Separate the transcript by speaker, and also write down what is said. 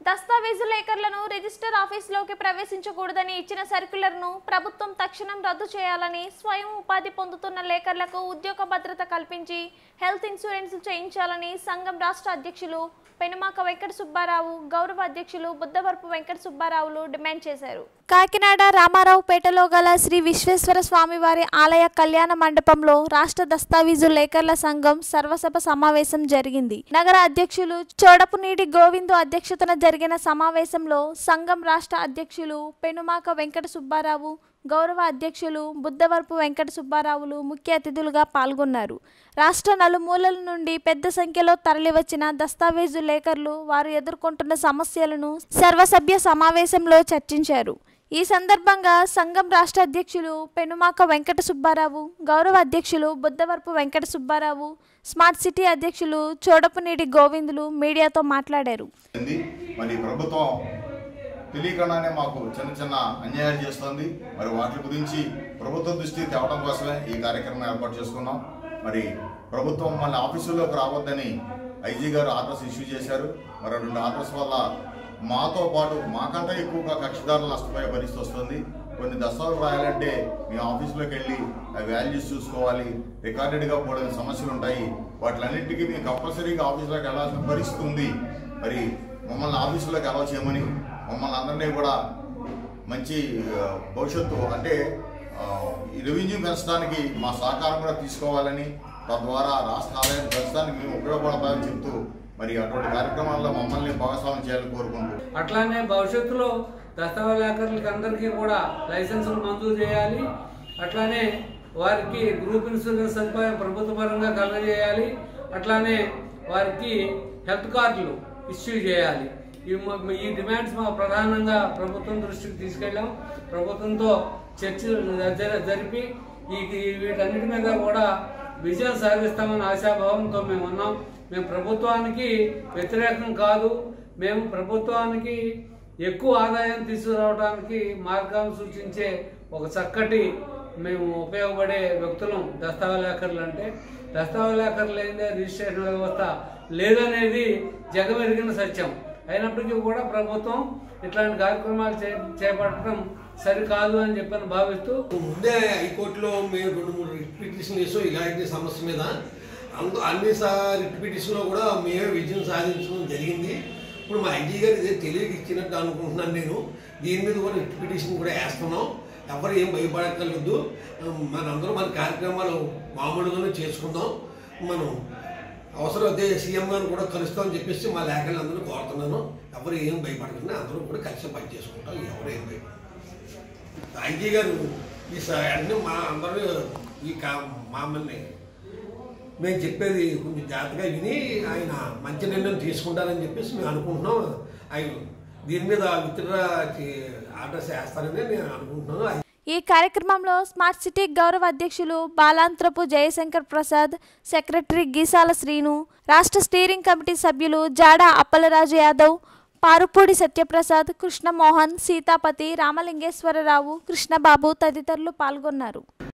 Speaker 1: దస్తావేజు లేఖర్లను register ఆఫీసులోకి ప్రవేశించకూడదని ఇచ్చిన సర్క్యులర్ను ప్రభుత్వం తక్షణం రద్దు చేయాలని స్వయం ఉపాధి పొందుతున్న లేఖర్లకు ఉద్యోగ భద్రత కల్పించి హెల్త్ ఇన్సూరెన్స్ చేయించాలని సంఘం రాష్ట్ర అధ్యక్షులు పెనుమాక వెంకట సుబ్బారావు గౌరవ అధ్యక్షులు బుద్ధవరపు వెంకట సుబ్బారావులు డిమాండ్ చేశారు కాకినాడ రామారావు పేటలో గల శ్రీ విశ్వేశ్వర స్వామివారి ఆలయ కళ్యాణ మండపంలో రాష్ట్ర దస్తావీజు లేఖర్ల సంఘం సర్వసభ సమావేశం జరిగింది నగర అధ్యక్షులు చోడపునీటి గోవిందు అధ్యక్షతన జరిగిన సమావేశంలో సంఘం రాష్ట్ర అధ్యక్షులు పెనుమాక వెంకట సుబ్బారావు గౌరవ అధ్యక్షులు బుద్ధవరపు వెంకట సుబ్బారావులు ముఖ్య అతిథులుగా పాల్గొన్నారు రాష్ట్ర నలుమూలల నుండి పెద్ద సంఖ్యలో తరలివచ్చిన దస్తావేజు లేఖర్లు వారు ఎదుర్కొంటున్న సమస్యలను సర్వసభ్య సమావేశంలో చర్చించారు ఈ సందర్భంగా సంఘం రాష్ట్ర అధ్యక్షులు పెనుమాక వెంకట సుబ్బారావు గౌరవ అధ్యక్షులు బుద్ధవరపు వెంకట సుబ్బారావు స్మార్ట్ సిటీ అధ్యక్షులు చోడపునీటి గోవిందులు మీడియాతో మాట్లాడారు
Speaker 2: ఉంది. మరి ప్రభుత్వం తెలియకుండానే మాకు చిన్న చిన్న అన్యాయాలు చేస్తుంది మరి వాటి గురించి ప్రభుత్వం దృష్టి తేవడం కోసమే ఈ కార్యక్రమం ఏర్పాటు చేసుకున్నాం మరి ప్రభుత్వం మళ్ళీ ఆఫీసుల్లోకి రావద్దని ఐజీ గారు ఆర్డర్స్ ఇష్యూ చేశారు మరి రెండు ఆర్డర్స్ వల్ల మాతో పాటు మాకంటే ఎక్కువగా కక్షిదారులు నష్టపోయే పరిస్థితి వస్తుంది కొన్ని దస్తావేజులు రాయాలంటే మీ ఆఫీసులోకి వెళ్ళి ఆ వాల్యూస్ చూసుకోవాలి రికార్డెడ్గా పోవడానికి సమస్యలు ఉంటాయి వాటిలన్నింటికీ మేము కంపల్సరీగా ఆఫీసులోకి వెళ్ళాల్సిన పరిస్థితి ఉంది మరి మమ్మల్ని ఆఫీసులోకి అలౌ చేయమని మమ్మల్ని అందరినీ కూడా మంచి ఆ, భవిష్యత్తు అంటే ఆ, ఈ రెవెన్యూ పెంచడానికి మా సహకారం కూడా తీసుకోవాలని తద్వారా రాష్ట్ర ఆదాయం పెంచడానికి మేము ఉపయోగపడతామని చెప్తూ మరి అటువంటి కార్యక్రమాల్లో మమ్మల్ని భాగస్వామ్యం చేయాలని కోరుకుంటూ
Speaker 3: అట్లానే భవిష్యత్తులో దస్తావేజాకర్లకి అందరికీ కూడా లైసెన్సులు మంజూరు చేయాలి అట్లానే వారికి గ్రూప్ ఇన్సూరెన్స్ సదుపాయం ప్రభుత్వ పరంగా కలుగజేయాలి అట్లానే వారికి హెల్త్ కార్డులు ఇష్యూ చేయాలి ఈ మ- ఈ డిమాండ్స్ మా ప్రధానంగా ప్రభుత్వం దృష్టికి తీసుకెళ్ళాం ప్రభుత్వంతో చర్చలు జ- జరిపి ఈ ఈ వీటన్నిటి మీద కూడా విజయం సాధిస్తామని ఆశాభావంతో మేము ఉన్నాం మేము ప్రభుత్వానికి వ్యతిరేకం కాదు మేము ప్రభుత్వానికి ఎక్కువ ఆదాయం తీసుకురావడానికి మార్గాన్ని సూచించే ఒక చక్కటి మేము ఉపయోగపడే వ్యక్తులం దస్తావేజాకర్లు అంటే దస్తావేజాకర్లు లేదే రిజిస్ట్రేషన్ వ్యవస్థ లేదనేది జగమెరిగిన సత్యం అయినప్పటికీ కూడా ప్రభుత్వం ఇట్లాంటి కార్యక్రమాలు చే చేపట్టడం సరికాదు అని చెప్పని భావిస్తూ
Speaker 4: ముందే హైకోర్టులో మేము రెండు మూడు రిట్ పిటిషన్ వేసాం ఇలాంటి సమస్య మీద అందు అన్ని సా రిట్ పిటిషన్లో కూడా మేమే విజయం సాధించడం జరిగింది ఇప్పుడు మా ఐజీ గారు ఇదే తెలియక ఇచ్చినట్టు అనుకుంటున్నాను నేను దీని మీద కూడా రిట్ పిటిషన్ కూడా వేస్తున్నాం ఎవరు ఏం భయపడక్కర్లేదు మనందరం మన కార్యక్రమాలు మామూలుగానే చేసుకుందాం మనం అవసరం అయితే సీఎం గారిని కూడా కలుస్తామని చెప్పేసి మా లేఖలందరూ కోరుతున్నాను ఎవరు ఏం భయపడకుండా అందరూ కూడా కలిసి పని చేసుకుంటాం ఎవరు ఏం భయపడరు ఐజీ గారు ఈ స- అన్ని మా అందరూ ఈ కా మామల్ని మేము చెప్పేది కొంచెం జాగ్రత్తగా విని ఆయన మంచి నిర్ణయం తీసుకుంటారని చెప్పేసి మేము అనుకుంటున్నాం ఆయన దీని మీద విత్డ్రా ఆర్డర్స్ వేస్తారని నేను అనుకుంటున్నాను
Speaker 1: ఈ కార్యక్రమంలో స్మార్ట్ సిటీ గౌరవ అధ్యక్షులు బాలాంత్రపు జయశంకర్ ప్రసాద్ సెక్రటరీ గీసాల శ్రీను రాష్ట్ర స్టీరింగ్ కమిటీ సభ్యులు జాడా అప్పలరాజు యాదవ్ పారుపూడి సత్యప్రసాద్ కృష్ణమోహన్ సీతాపతి రామలింగేశ్వరరావు కృష్ణబాబు తదితరులు పాల్గొన్నారు